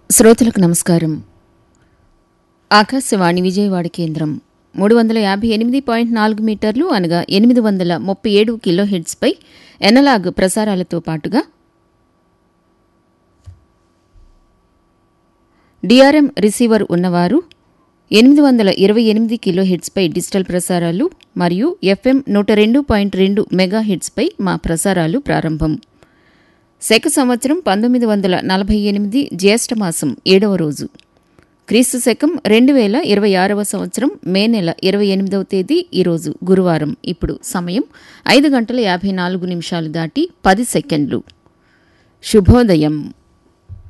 శ్రోతలకు నమస్కారం ఆకాశవాణి విజయవాడ కేంద్రం మూడు వందల యాభై ఎనిమిది పాయింట్ నాలుగు మీటర్లు అనగా ఎనిమిది వందల ముప్పై ఏడు కిలో హెడ్స్పై ఎనలాగ్ ప్రసారాలతో పాటుగా డిఆర్ఎం రిసీవర్ ఉన్నవారు ఎనిమిది వందల ఇరవై ఎనిమిది కిలో హెడ్స్పై డిజిటల్ ప్రసారాలు మరియు ఎఫ్ఎం నూట రెండు పాయింట్ రెండు మెగా హెడ్స్పై మా ప్రసారాలు ప్రారంభం శక సంవత్సరం పంతొమ్మిది వందల నలభై ఎనిమిది జ్యేష్ఠమాసం ఏడవ రోజు క్రీస్తు శకం రెండు వేల ఇరవై ఆరవ సంవత్సరం మే నెల ఇరవై ఎనిమిదవ తేదీ ఈరోజు గురువారం ఇప్పుడు సమయం ఐదు గంటల యాభై నాలుగు నిమిషాలు దాటి పది సెకండ్లు శుభోదయం